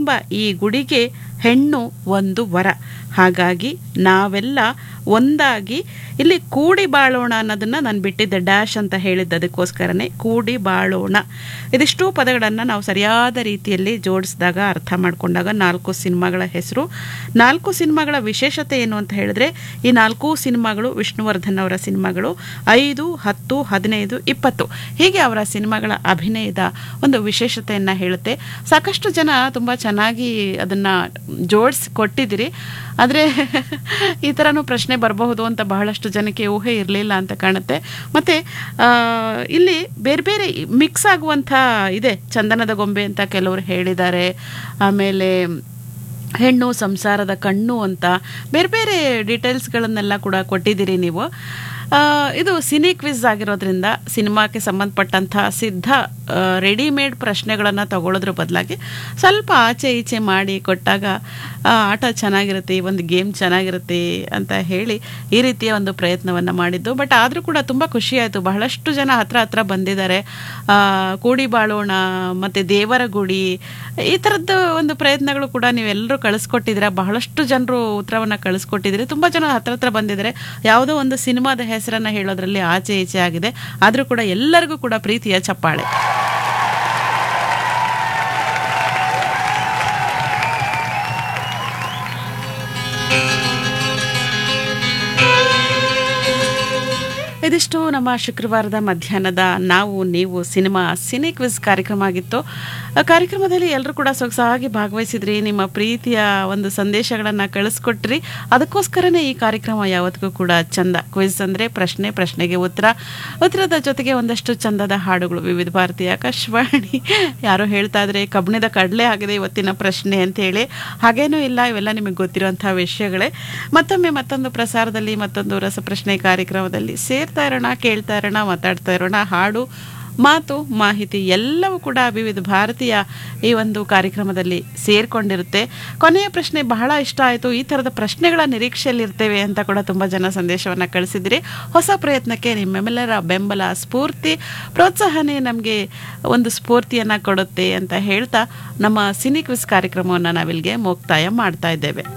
ಎಂಬ ಈ ಗುಡಿಗೆ ಹೆಣ್ಣು ಒಂದು ವರ ಹಾಗಾಗಿ ನಾವೆಲ್ಲ ಒಂದಾಗಿ ಇಲ್ಲಿ ಕೂಡಿ ಬಾಳೋಣ ಅನ್ನೋದನ್ನ ನಾನು ಬಿಟ್ಟಿದ್ದೆ ಡ್ಯಾಶ್ ಅಂತ ಹೇಳಿದ್ದೆ ಅದಕ್ಕೋಸ್ಕರನೇ ಕೂಡಿ ಬಾಳೋಣ ಇದಿಷ್ಟು ಪದಗಳನ್ನು ನಾವು ಸರಿಯಾದ ರೀತಿಯಲ್ಲಿ ಜೋಡಿಸಿದಾಗ ಅರ್ಥ ಮಾಡಿಕೊಂಡಾಗ ನಾಲ್ಕು ಸಿನಿಮಾಗಳ ಹೆಸರು ನಾಲ್ಕು ಸಿನಿಮಾಗಳ ವಿಶೇಷತೆ ಏನು ಅಂತ ಹೇಳಿದ್ರೆ ಈ ನಾಲ್ಕು ಸಿನಿಮಾಗಳು ವಿಷ್ಣುವರ್ಧನ್ ಅವರ ಸಿನಿಮಾಗಳು ಐದು ಹತ್ತು ಹದಿನೈದು ಇಪ್ಪತ್ತು ಹೀಗೆ ಅವರ ಸಿನಿಮಾಗಳ ಅಭಿನಯದ ಒಂದು ವಿಶೇಷತೆಯನ್ನು ಹೇಳುತ್ತೆ ಸಾಕಷ್ಟು ಜನ ತುಂಬ ಚೆನ್ನಾಗಿ ಅದನ್ನು ಜೋಡಿಸಿ ಕೊಟ್ಟಿದ್ದೀರಿ ಆದರೆ ಈ ಥರನೂ ಪ್ರಶ್ನೆ ಬರಬಹುದು ಅಂತ ಬಹಳಷ್ಟು ಜನಕ್ಕೆ ಊಹೆ ಇರಲಿಲ್ಲ ಅಂತ ಕಾಣುತ್ತೆ ಮತ್ತು ಇಲ್ಲಿ ಬೇರೆ ಬೇರೆ ಮಿಕ್ಸ್ ಆಗುವಂಥ ಇದೆ ಚಂದನದ ಗೊಂಬೆ ಅಂತ ಕೆಲವರು ಹೇಳಿದ್ದಾರೆ ಆಮೇಲೆ ಹೆಣ್ಣು ಸಂಸಾರದ ಕಣ್ಣು ಅಂತ ಬೇರೆ ಬೇರೆ ಡೀಟೇಲ್ಸ್ಗಳನ್ನೆಲ್ಲ ಕೂಡ ಕೊಟ್ಟಿದ್ದೀರಿ ನೀವು ಆ, ಇದು ಸಿನಿ ಕ್ವಿಜ್ ಆಗಿರೋದ್ರಿಂದ ಸಿನಿಮಾಕ್ಕೆ ಸಂಬಂಧಪಟ್ಟಂಥ ಸಿದ್ಧ ರೆಡಿಮೇಡ್ ಪ್ರಶ್ನೆಗಳನ್ನು ತಗೊಳ್ಳೋದ್ರ ಬದಲಾಗಿ ಸ್ವಲ್ಪ ಆಚೆ ಈಚೆ ಮಾಡಿ ಕೊಟ್ಟಾಗ ಆ ಆಟ ಚೆನ್ನಾಗಿರುತ್ತೆ ಈ ಒಂದು ಗೇಮ್ ಚೆನ್ನಾಗಿರುತ್ತೆ ಅಂತ ಹೇಳಿ ಈ ರೀತಿಯ ಒಂದು ಪ್ರಯತ್ನವನ್ನು ಮಾಡಿದ್ದು ಬಟ್ ಆದರೂ ಕೂಡ ತುಂಬ ಖುಷಿಯಾಯಿತು ಬಹಳಷ್ಟು ಜನ ಹತ್ರ ಹತ್ರ ಬಂದಿದ್ದಾರೆ ಆ, ಕೂಡಿ ಬಾಳೋಣ ಮತ್ತು ದೇವರ ಗುಡಿ ಈ ಥರದ್ದು ಒಂದು ಪ್ರಯತ್ನಗಳು ಕೂಡ ನೀವೆಲ್ಲರೂ ಕಳಿಸ್ಕೊಟ್ಟಿದ್ದೀರಾ ಬಹಳಷ್ಟು ಜನರು ಉತ್ತರವನ್ನು ಕಳಿಸ್ಕೊಟ್ಟಿದ್ದೀರಿ ತುಂಬ ಜನ ಹತ್ರ ಹತ್ರ ಬಂದಿದ್ದಾರೆ ಯಾವುದೋ ಒಂದು ಸಿನಿಮಾದ ಹೆಸರನ್ನು ಹೇಳೋದ್ರಲ್ಲಿ ಆಚೆ ಈಚೆ ಆಗಿದೆ ಆದರೂ ಕೂಡ ಎಲ್ಲರಿಗೂ ಕೂಡ ಪ್ರೀತಿಯ ಚಪ್ಪಾಳೆ ಇದಿಷ್ಟು ನಮ್ಮ ಶುಕ್ರವಾರದ ಮಧ್ಯಾಹ್ನದ ನಾವು ನೀವು ಸಿನಿಮಾ ಸಿನಿ ಕ್ವಿಜ್ ಕಾರ್ಯಕ್ರಮ ಆಗಿತ್ತು ಆ ಕಾರ್ಯಕ್ರಮದಲ್ಲಿ ಎಲ್ಲರೂ ಕೂಡ ಸೊಗಸಾಗಿ ಭಾಗವಹಿಸಿದ್ರಿ ನಿಮ್ಮ ಪ್ರೀತಿಯ ಒಂದು ಸಂದೇಶಗಳನ್ನು ಕಳಿಸ್ಕೊಟ್ರಿ ಅದಕ್ಕೋಸ್ಕರನೇ ಈ ಕಾರ್ಯಕ್ರಮ ಯಾವತ್ತಿಗೂ ಕೂಡ ಚಂದ ಕ್ವಿಜ್ ಅಂದರೆ ಪ್ರಶ್ನೆ ಪ್ರಶ್ನೆಗೆ ಉತ್ತರ ಉತ್ತರದ ಜೊತೆಗೆ ಒಂದಷ್ಟು ಚಂದದ ಹಾಡುಗಳು ವಿವಿಧ ಭಾರತಿ ಆಕಾಶವಾಣಿ ಯಾರೋ ಹೇಳ್ತಾ ಇದ್ರೆ ಕಬ್ಬಿಣದ ಕಡಲೆ ಆಗಿದೆ ಇವತ್ತಿನ ಪ್ರಶ್ನೆ ಅಂತ ಹೇಳಿ ಹಾಗೇನೂ ಇಲ್ಲ ಇವೆಲ್ಲ ನಿಮಗೆ ಗೊತ್ತಿರುವಂಥ ವಿಷಯಗಳೇ ಮತ್ತೊಮ್ಮೆ ಮತ್ತೊಂದು ಪ್ರಸಾರದಲ್ಲಿ ಮತ್ತೊಂದು ರಸಪ್ರಶ್ನೆ ಕಾರ್ಯಕ್ರಮದಲ್ಲಿ ಸೇರ್ತಾ ಇರೋಣ ಕೇಳ್ತಾ ಇರೋಣ ಮಾತಾಡ್ತಾ ಇರೋಣ ಹಾಡು ಮಾತು ಮಾಹಿತಿ ಎಲ್ಲವೂ ಕೂಡ ವಿವಿಧ ಭಾರತೀಯ ಈ ಒಂದು ಕಾರ್ಯಕ್ರಮದಲ್ಲಿ ಸೇರ್ಕೊಂಡಿರುತ್ತೆ ಕೊನೆಯ ಪ್ರಶ್ನೆ ಬಹಳ ಇಷ್ಟ ಆಯಿತು ಈ ಥರದ ಪ್ರಶ್ನೆಗಳ ನಿರೀಕ್ಷೆಯಲ್ಲಿರ್ತೇವೆ ಅಂತ ಕೂಡ ತುಂಬ ಜನ ಸಂದೇಶವನ್ನು ಕಳಿಸಿದಿರಿ ಹೊಸ ಪ್ರಯತ್ನಕ್ಕೆ ನಿಮ್ಮೆಲ್ಲರ ಬೆಂಬಲ ಸ್ಫೂರ್ತಿ ಪ್ರೋತ್ಸಾಹನೇ ನಮಗೆ ಒಂದು ಸ್ಫೂರ್ತಿಯನ್ನು ಕೊಡುತ್ತೆ ಅಂತ ಹೇಳ್ತಾ ನಮ್ಮ ಸಿನಿ ಕ್ವಿಸ್ ಕಾರ್ಯಕ್ರಮವನ್ನು ನಾವಿಲ್ಲಿಗೆ ಮುಕ್ತಾಯ ಮಾಡ್ತಾ ಇದ್ದೇವೆ